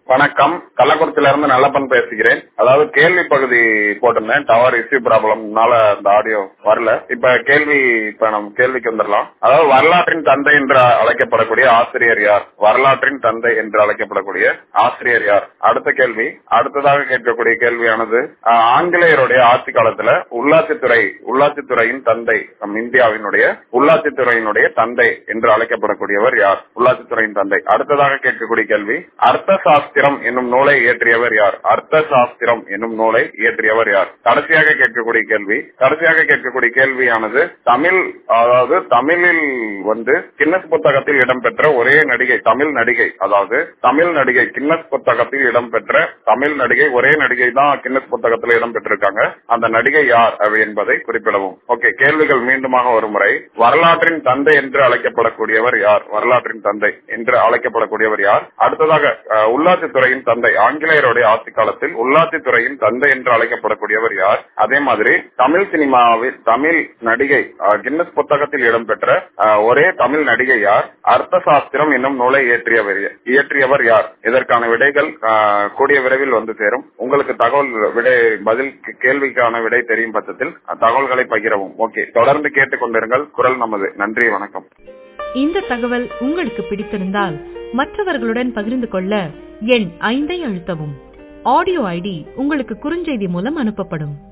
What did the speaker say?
வணக்கம் கள்ளக்குறிச்சியில இருந்து நல்லப்பன் பேசுகிறேன் அதாவது கேள்வி பகுதி போட்டிருந்தேன் டவர் இஷ்யூ ப்ராப்ளம்னால அந்த ஆடியோ வரல இப்ப கேள்வி இப்ப நம்ம கேள்விக்கு வந்துடலாம் அதாவது வரலாற்றின் தந்தை என்று அழைக்கப்படக்கூடிய ஆசிரியர் யார் வரலாற்றின் தந்தை என்று அழைக்கப்படக்கூடிய ஆசிரியர் யார் அடுத்த கேள்வி அடுத்ததாக கேட்கக்கூடிய கேள்வியானது ஆஹ், ஆங்கிலேயருடைய ஆட்சி காலத்துல உள்ளாட்சித்துறை உள்ளாட்சித்துறையின் தந்தை நம் இந்தியாவினுடைய உள்ளாட்சித்துறையினுடைய தந்தை என்று அழைக்கப்படக்கூடியவர் யார் உள்ளாட்சித்துறையின் தந்தை அடுத்ததாக கேட்கக்கூடிய கேள்வி அர்த்த சாஸ்திரம் என்னும் நூலை இயற்றியவர் யார் அர்த்த சாஸ்திரம் என்னும் நூலை இயற்றியவர் யார் கடைசியாக கேட்கக்கூடிய கேள்வி கடைசியாக கேட்கக்கூடிய கேள்வியானது தமிழ் அதாவது தமிழில் வந்து கின்னஸ் புத்தகத்தில் இடம்பெற்ற ஒரே நடிகை தமிழ் நடிகை அதாவது தமிழ் நடிகை கின்னஸ் புத்தகத்தில் இடம்பெற்ற தமிழ் நடிகை ஒரே நடிகை தான் கின்னஸ் புத்தகத்தில் இடம்பெற்றிருக்காங்க அந்த நடிகை யார் அப்படி என்பதை குறிப்பிடவும் ஓகே கேள்விகள் மீண்டுமாக ஒரு முறை வரலாற்றின் தந்தை என்று அழைக்கப்படக்கூடியவர் யார் வரலாற்றின் தந்தை என்று அழைக்கப்படக்கூடியவர் யார் அடுத்ததாக அஹ், உள்ளாட்சித்துறையின் தந்தை ஆங்கிலேயருடைய ஆட்சி காலத்தில் உள்ளாட்சித்துறையின் தந்தை என்று அழைக்கப்படக்கூடியவர் யார் அதே மாதிரி தமிழ் சினிமாவில் தமிழ் நடிகை அஹ், கின்னஸ் புத்தகத்தில் இடம்பெற்ற அஹ், ஒரே தமிழ் நடிகை யார் அர்த்த சாஸ்திரம் என்னும் நூலை இயற்றியவர் இயற்றியவர் யார் இதற்கான விடைகள் அஹ், கூடிய விரைவில் வந்து சேரும் உங்களுக்கு தகவல் விடை பதில் கேள்விக்கான விடை தெரியும் பட்சத்தில் தகவல்களை பகிரவும் ஓகே தொடர்ந்து கேட்டுக்கொண்டிருங்கள் குரல் நமது நன்றி வணக்கம் இந்த தகவல் உங்களுக்கு பிடித்திருந்தால் மற்றவர்களுடன் பகிர்ந்து கொள்ள எண் ஐந்தை அழுத்தவும் ஆடியோ ஐடி உங்களுக்கு குறுஞ்செய்தி மூலம் அனுப்பப்படும்